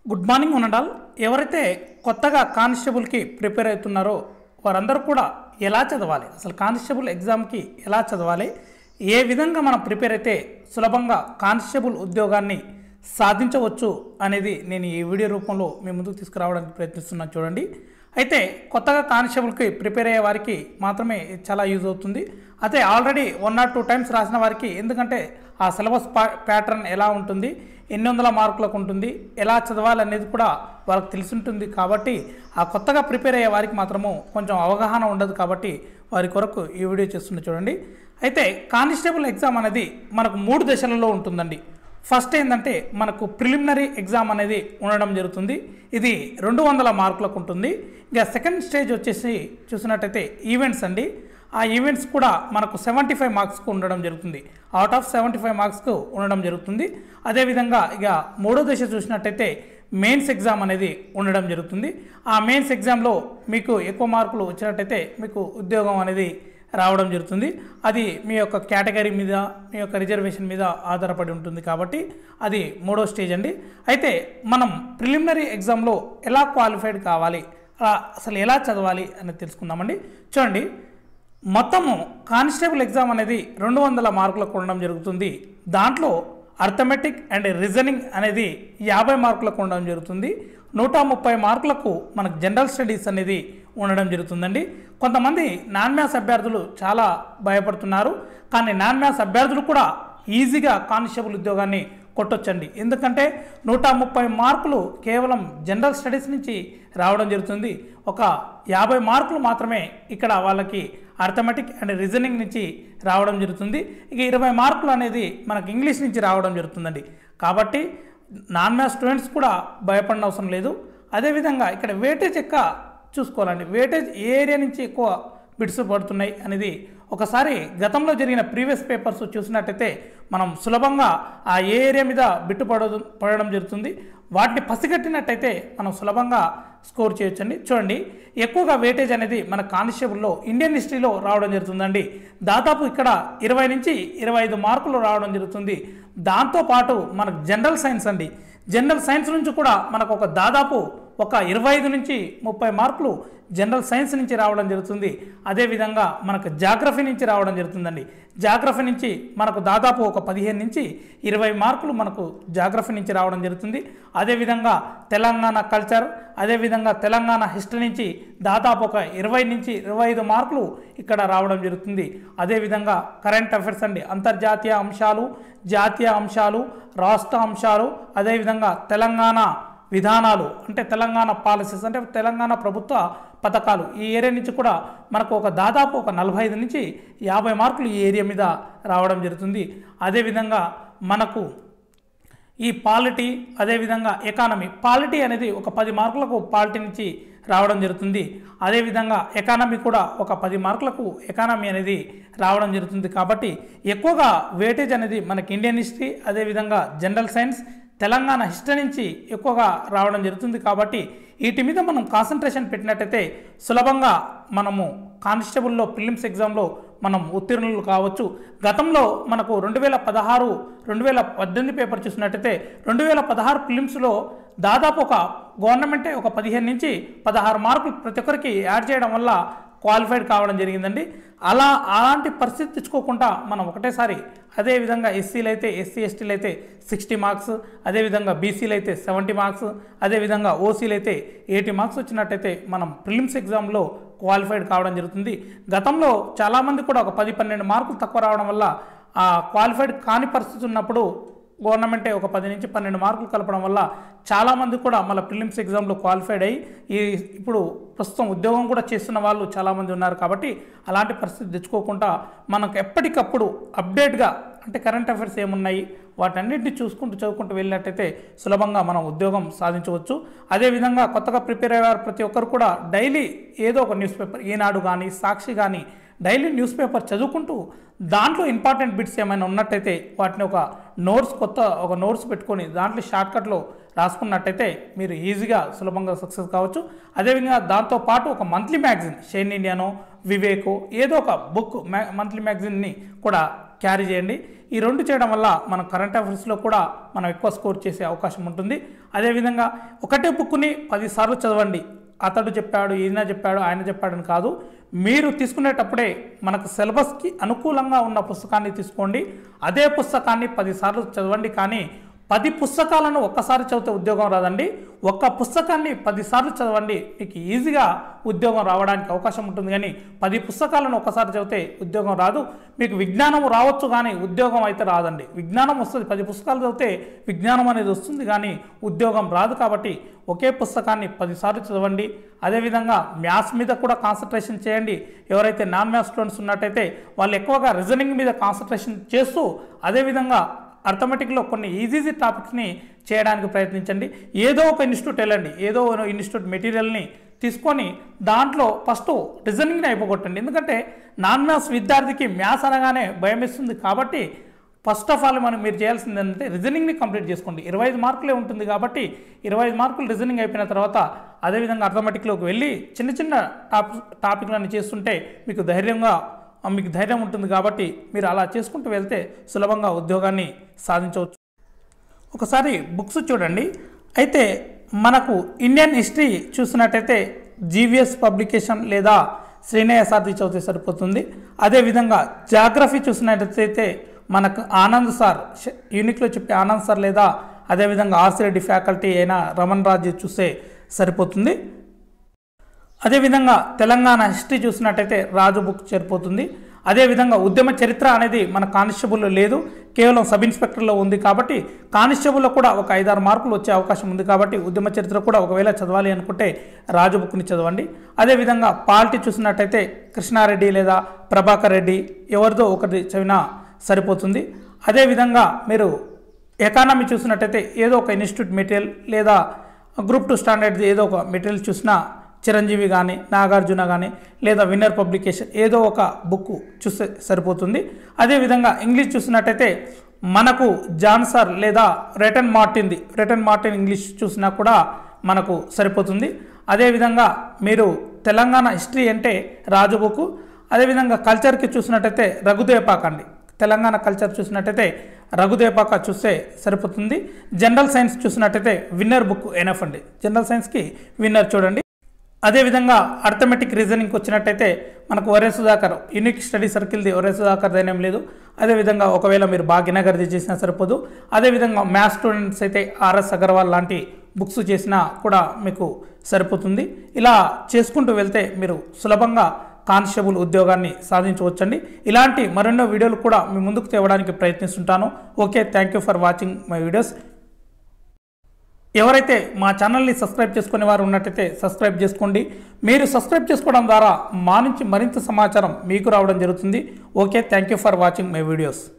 good morning ఉన్నడాల్ ఎవరైతే కొత్తగా కానిస్టేబుల్కి prepare అవుతున్నారో వారందరూ కూడా ఎలా చదవాలి అసలు కానిస్టేబుల్ ఎగ్జామ్కి ఎలా చదవాలి ఏ విధంగా మనం ప్రిపేర్ అయితే సులభంగా కానిస్టేబుల్ ఉద్యోగాన్ని సాధించవచ్చు అనేది నేను ఈ వీడియో రూపంలో మీ ముందుకు తీసుకురావడానికి ప్రయత్నిస్తున్నాను చూడండి అయితే కొత్తగా కానిస్టేబుల్కి ప్రిపేర్ అయ్యే వారికి మాత్రమే ఇది చాలా యూజ్ అవుతుంది అయితే already one or two times రాసిన వారికి ఎందుకంటే ఆ సిలబస్ ప్యాటర్న్ ఎలా ఉంటుంది ఎన్ని వందల మార్కులకు ఉంటుంది ఎలా చదవాలి అనేది కూడా వాళ్ళకి తెలిసి ఉంటుంది కాబట్టి ఆ కొత్తగా ప్రిపేర్ అయ్యే వారికి మాత్రము కొంచెం అవగాహన ఉండదు కాబట్టి వారి కొరకు ఈ వీడియో చేస్తున్న చూడండి అయితే కానిస్టేబుల్ ఎగ్జామ్ అనేది మనకు మూడు దశలలో ఉంటుందండి ఫస్ట్ ఏంటంటే మనకు ప్రిలిమినరీ ఎగ్జామ్ అనేది ఉండడం జరుగుతుంది ఇది రెండు వందల మార్కులకు ఉంటుంది ఇంకా సెకండ్ స్టేజ్ వచ్చేసి చూసినట్టయితే ఈవెంట్స్ అండి ఆ ఈవెంట్స్ కూడా మనకు సెవెంటీ ఫైవ్ మార్క్స్కు ఉండడం జరుగుతుంది అవుట్ ఆఫ్ సెవెంటీ ఫైవ్ మార్క్స్కు ఉండడం జరుగుతుంది అదేవిధంగా ఇక మూడో దశ చూసినట్టయితే మెయిన్స్ ఎగ్జామ్ అనేది ఉండడం జరుగుతుంది ఆ మెయిన్స్ ఎగ్జామ్లో మీకు ఎక్కువ మార్కులు వచ్చినట్టయితే మీకు ఉద్యోగం అనేది రావడం జరుగుతుంది అది మీ యొక్క కేటగిరీ మీద మీ యొక్క రిజర్వేషన్ మీద ఆధారపడి ఉంటుంది కాబట్టి అది మూడో స్టేజ్ అండి అయితే మనం ప్రిలిమినరీ ఎగ్జామ్లో ఎలా క్వాలిఫైడ్ కావాలి అలా అసలు ఎలా చదవాలి అనేది తెలుసుకుందామండి చూడండి మొత్తము కానిస్టేబుల్ ఎగ్జామ్ అనేది రెండు వందల మార్కులకు ఉండడం జరుగుతుంది దాంట్లో అర్థమెటిక్ అండ్ రీజనింగ్ అనేది యాభై మార్కులకు ఉండడం జరుగుతుంది నూట ముప్పై మార్కులకు మనకు జనరల్ స్టడీస్ అనేది ఉండడం జరుగుతుందండి కొంతమంది నాన్ మ్యాథ్స్ అభ్యర్థులు చాలా భయపడుతున్నారు కానీ నాన్ మ్యాథ్స్ అభ్యర్థులు కూడా ఈజీగా కానిస్టేబుల్ ఉద్యోగాన్ని కొట్టొచ్చండి ఎందుకంటే నూట ముప్పై మార్కులు కేవలం జనరల్ స్టడీస్ నుంచి రావడం జరుగుతుంది ఒక యాభై మార్కులు మాత్రమే ఇక్కడ వాళ్ళకి అర్థమెటిక్ అండ్ రీజనింగ్ నుంచి రావడం జరుగుతుంది ఇక ఇరవై మార్కులు అనేది మనకు ఇంగ్లీష్ నుంచి రావడం జరుగుతుందండి కాబట్టి నాన్ మ్యాథ్స్ స్టూడెంట్స్ కూడా భయపడిన అవసరం లేదు అదేవిధంగా ఇక్కడ వేటేజ్ ఎక్క చూసుకోవాలండి వేటేజ్ ఏ ఏరియా నుంచి ఎక్కువ బిడ్స్ పడుతున్నాయి అనేది ఒకసారి గతంలో జరిగిన ప్రీవియస్ పేపర్స్ చూసినట్టయితే మనం సులభంగా ఆ ఏ ఏరియా మీద బిట్టు పడదు పడడం జరుగుతుంది వాటిని పసిగట్టినట్టయితే మనం సులభంగా స్కోర్ చేయొచ్చండి చూడండి ఎక్కువగా వెయిటేజ్ అనేది మన కానిస్టేబుల్లో ఇండియన్ హిస్టరీలో రావడం జరుగుతుందండి దాదాపు ఇక్కడ ఇరవై నుంచి ఇరవై ఐదు మార్కులు రావడం జరుగుతుంది దాంతోపాటు మనకు జనరల్ సైన్స్ అండి జనరల్ సైన్స్ నుంచి కూడా మనకు ఒక దాదాపు ఒక ఇరవై ఐదు నుంచి ముప్పై మార్కులు జనరల్ సైన్స్ నుంచి రావడం జరుగుతుంది అదేవిధంగా మనకు జాగ్రఫీ నుంచి రావడం జరుగుతుందండి జాగ్రఫీ నుంచి మనకు దాదాపు ఒక పదిహేను నుంచి ఇరవై మార్కులు మనకు జాగ్రఫీ నుంచి రావడం జరుగుతుంది అదేవిధంగా తెలంగాణ కల్చర్ అదేవిధంగా తెలంగాణ హిస్టరీ నుంచి దాదాపు ఒక ఇరవై నుంచి ఇరవై ఐదు మార్కులు ఇక్కడ రావడం జరుగుతుంది అదేవిధంగా కరెంట్ అఫైర్స్ అండి అంతర్జాతీయ అంశాలు జాతీయ అంశాలు రాష్ట్ర అంశాలు అదేవిధంగా తెలంగాణ విధానాలు అంటే తెలంగాణ పాలసీస్ అంటే తెలంగాణ ప్రభుత్వ పథకాలు ఈ ఏరియా నుంచి కూడా మనకు ఒక దాదాపు ఒక నలభై ఐదు నుంచి యాభై మార్కులు ఈ ఏరియా మీద రావడం జరుగుతుంది అదేవిధంగా మనకు ఈ పాలిటీ అదేవిధంగా ఎకానమీ పాలిటీ అనేది ఒక పది మార్కులకు పాలిటీ నుంచి రావడం జరుగుతుంది అదేవిధంగా ఎకానమీ కూడా ఒక పది మార్కులకు ఎకానమీ అనేది రావడం జరుగుతుంది కాబట్టి ఎక్కువగా వేటేజ్ అనేది మనకి ఇండియన్ హిస్టరీ అదేవిధంగా జనరల్ సైన్స్ తెలంగాణ హిస్టరీ నుంచి ఎక్కువగా రావడం జరుగుతుంది కాబట్టి వీటి మీద మనం కాన్సన్ట్రేషన్ పెట్టినట్టయితే సులభంగా మనము కానిస్టేబుల్లో ప్రిలిమ్స్ ఎగ్జామ్లో మనం ఉత్తీర్ణులు కావచ్చు గతంలో మనకు రెండు వేల పదహారు రెండు వేల పద్దెనిమిది పేపర్ చూసినట్టయితే రెండు వేల పదహారు ప్రిలిమ్స్లో దాదాపు ఒక గవర్నమెంటే ఒక పదిహేను నుంచి పదహారు మార్కులు ప్రతి ఒక్కరికి యాడ్ చేయడం వల్ల క్వాలిఫైడ్ కావడం జరిగిందండి అలా అలాంటి పరిస్థితి తెచ్చుకోకుండా మనం ఒకటేసారి అదేవిధంగా ఎస్సీలు అయితే ఎస్సీ ఎస్టీలు అయితే సిక్స్టీ మార్క్స్ అదేవిధంగా బీసీలు అయితే సెవెంటీ మార్క్స్ అదేవిధంగా ఓసీలు అయితే ఎయిటీ మార్క్స్ వచ్చినట్టయితే మనం ప్రిలిమ్స్ ఎగ్జామ్లో క్వాలిఫైడ్ కావడం జరుగుతుంది గతంలో చాలామంది కూడా ఒక పది పన్నెండు మార్కులు తక్కువ రావడం వల్ల ఆ క్వాలిఫైడ్ కాని పరిస్థితి ఉన్నప్పుడు గవర్నమెంటే ఒక పది నుంచి పన్నెండు మార్కులు కలపడం వల్ల చాలామంది కూడా మళ్ళీ ప్రిలిమ్స్ ఎగ్జామ్లో క్వాలిఫైడ్ అయ్యి ఈ ఇప్పుడు ప్రస్తుతం ఉద్యోగం కూడా చేస్తున్న వాళ్ళు చాలామంది ఉన్నారు కాబట్టి అలాంటి పరిస్థితి తెచ్చుకోకుండా మనకు ఎప్పటికప్పుడు అప్డేట్గా అంటే కరెంట్ అఫైర్స్ ఏమున్నాయి వాటన్నిటిని చూసుకుంటూ చదువుకుంటూ వెళ్ళినట్టయితే సులభంగా మనం ఉద్యోగం సాధించవచ్చు అదేవిధంగా కొత్తగా ప్రిపేర్ అయ్యారు ప్రతి ఒక్కరు కూడా డైలీ ఏదో ఒక న్యూస్ పేపర్ ఈనాడు కానీ సాక్షి కానీ డైలీ న్యూస్ పేపర్ చదువుకుంటూ దాంట్లో ఇంపార్టెంట్ బిట్స్ ఏమైనా ఉన్నట్టయితే వాటిని ఒక నోట్స్ కొత్త ఒక నోట్స్ పెట్టుకొని దాంట్లో షార్ట్కట్లో రాసుకున్నట్టయితే మీరు ఈజీగా సులభంగా సక్సెస్ కావచ్చు అదేవిధంగా దాంతోపాటు ఒక మంత్లీ మ్యాగజిన్ షైన్ ఇండియానో వివేకో ఏదో ఒక బుక్ మంత్లీ మ్యాగజిన్ని కూడా క్యారీ చేయండి ఈ రెండు చేయడం వల్ల మనం కరెంట్ అఫైర్స్లో కూడా మనం ఎక్కువ స్కోర్ చేసే అవకాశం ఉంటుంది అదేవిధంగా ఒకటే బుక్ని పదిసార్లు చదవండి అతడు చెప్పాడు ఈయన చెప్పాడు ఆయన చెప్పాడని కాదు మీరు తీసుకునేటప్పుడే మనకు సిలబస్కి అనుకూలంగా ఉన్న పుస్తకాన్ని తీసుకోండి అదే పుస్తకాన్ని పదిసార్లు చదవండి కానీ పది పుస్తకాలను ఒక్కసారి చదివితే ఉద్యోగం రాదండి ఒక్క పుస్తకాన్ని పదిసార్లు చదవండి మీకు ఈజీగా ఉద్యోగం రావడానికి అవకాశం ఉంటుంది కానీ పది పుస్తకాలను ఒక్కసారి చదివితే ఉద్యోగం రాదు మీకు విజ్ఞానం రావచ్చు కానీ ఉద్యోగం అయితే రాదండి విజ్ఞానం వస్తుంది పది పుస్తకాలు చదివితే విజ్ఞానం అనేది వస్తుంది కానీ ఉద్యోగం రాదు కాబట్టి ఒకే పుస్తకాన్ని పదిసార్లు చదవండి అదేవిధంగా మ్యాథ్స్ మీద కూడా కాన్సన్ట్రేషన్ చేయండి ఎవరైతే నాన్ మ్యాథ్స్ స్టూడెంట్స్ ఉన్నట్టయితే వాళ్ళు ఎక్కువగా రీజనింగ్ మీద కాన్సన్ట్రేషన్ చేస్తూ అదేవిధంగా అర్థమెటిక్లో కొన్ని ఈజీ ఈజీ టాపిక్స్ని చేయడానికి ప్రయత్నించండి ఏదో ఒక ఇన్స్టిట్యూట్ వెళ్ళండి ఏదో ఒక ఇన్స్టిట్యూట్ మెటీరియల్ని తీసుకొని దాంట్లో ఫస్ట్ రీజనింగ్ని అయిపోగొట్టండి ఎందుకంటే నాన్ మ్యాథ్స్ విద్యార్థికి మ్యాథ్స్ అనగానే భయం వేస్తుంది కాబట్టి ఫస్ట్ ఆఫ్ ఆల్ మనం మీరు చేయాల్సింది ఏంటంటే రీజనింగ్ని కంప్లీట్ చేసుకోండి ఇరవై ఐదు మార్కులే ఉంటుంది కాబట్టి ఇరవై ఐదు మార్కులు రీజనింగ్ అయిపోయిన తర్వాత అదేవిధంగా అర్థమెటిక్లోకి వెళ్ళి చిన్న చిన్న టాప్ టాపిక్లను చేస్తుంటే మీకు ధైర్యంగా మీకు ధైర్యం ఉంటుంది కాబట్టి మీరు అలా చేసుకుంటూ వెళ్తే సులభంగా ఉద్యోగాన్ని సాధించవచ్చు ఒకసారి బుక్స్ చూడండి అయితే మనకు ఇండియన్ హిస్టరీ చూసినట్టయితే జీవీఎస్ పబ్లికేషన్ లేదా శ్రీనయ సారథి చదివితే సరిపోతుంది అదేవిధంగా జాగ్రఫీ చూసినట్టయితే మనకు ఆనంద్ సార్ ష- యూనిక్లో చెప్పే ఆనంద్ సార్ లేదా అదేవిధంగా ఆర్సీ రెడ్డి ఫ్యాకల్టీ అయిన రమణ్ రాజు చూస్తే సరిపోతుంది అదేవిధంగా తెలంగాణ హిస్టరీ చూసినట్టయితే రాజు బుక్ సరిపోతుంది అదేవిధంగా ఉద్యమ చరిత్ర అనేది మన కానిస్టేబుల్లో లేదు కేవలం సబ్ ఇన్స్పెక్టర్లో ఉంది కాబట్టి కానిస్టేబుల్లో కూడా ఒక ఐదారు మార్కులు వచ్చే అవకాశం ఉంది కాబట్టి ఉద్యమ చరిత్ర కూడా ఒకవేళ చదవాలి అనుకుంటే రాజు బుక్ని చదవండి అదేవిధంగా పాలిటీ చూసినట్టయితే కృష్ణారెడ్డి లేదా ప్రభాకర్ రెడ్డి ఎవరిదో ఒకటి చదివినా సరిపోతుంది అదేవిధంగా మీరు ఎకానమీ చూసినట్టయితే ఏదో ఒక ఇన్స్టిట్యూట్ మెటీరియల్ లేదా గ్రూప్ టూ స్టాండర్డ్ ఏదో ఒక మెటీరియల్ చూసినా చిరంజీవి కానీ నాగార్జున కానీ లేదా విన్నర్ పబ్లికేషన్ ఏదో ఒక బుక్ చూస్తే సరిపోతుంది అదేవిధంగా ఇంగ్లీష్ చూసినట్టయితే మనకు జాన్సర్ లేదా రిటర్న్ మార్టిన్ది రిటర్న్ మార్టిన్ ఇంగ్లీష్ చూసినా కూడా మనకు సరిపోతుంది అదేవిధంగా మీరు తెలంగాణ హిస్టరీ అంటే రాజు బుక్ అదేవిధంగా కల్చర్కి చూసినట్టయితే రఘుదేపాక్ అండి తెలంగాణ కల్చర్ చూసినట్టయితే రఘుదేపాక చూస్తే సరిపోతుంది జనరల్ సైన్స్ చూసినట్టయితే విన్నర్ బుక్ ఎనఫ్ అండి జనరల్ సైన్స్కి విన్నర్ చూడండి అదేవిధంగా అర్థమెటిక్ రీజనింగ్కి వచ్చినట్టయితే మనకు ఒరే సుధాకర్ యూనిక్ స్టడీ సర్కిల్ది ఒరే సుధాకర్ ఏం లేదు అదేవిధంగా ఒకవేళ మీరు భాగ్యనగర్ది చేసినా సరిపోదు అదేవిధంగా మ్యాథ్స్ స్టూడెంట్స్ అయితే ఆర్ఎస్ అగర్వాల్ లాంటి బుక్స్ చేసినా కూడా మీకు సరిపోతుంది ఇలా చేసుకుంటూ వెళ్తే మీరు సులభంగా కానిస్టేబుల్ ఉద్యోగాన్ని సాధించవచ్చండి ఇలాంటి మరెన్నో వీడియోలు కూడా మీ ముందుకు తేవడానికి ప్రయత్నిస్తుంటాను okay thank you for watching my videos ఎవరైతే మా ఛానల్ని సబ్స్క్రైబ్ చేసుకునే వారు ఉన్నట్టయితే సబ్స్క్రైబ్ చేసుకోండి మీరు సబ్స్క్రైబ్ చేసుకోవడం ద్వారా మా నుంచి మరింత సమాచారం మీకు రావడం జరుగుతుంది okay thank you for watching my videos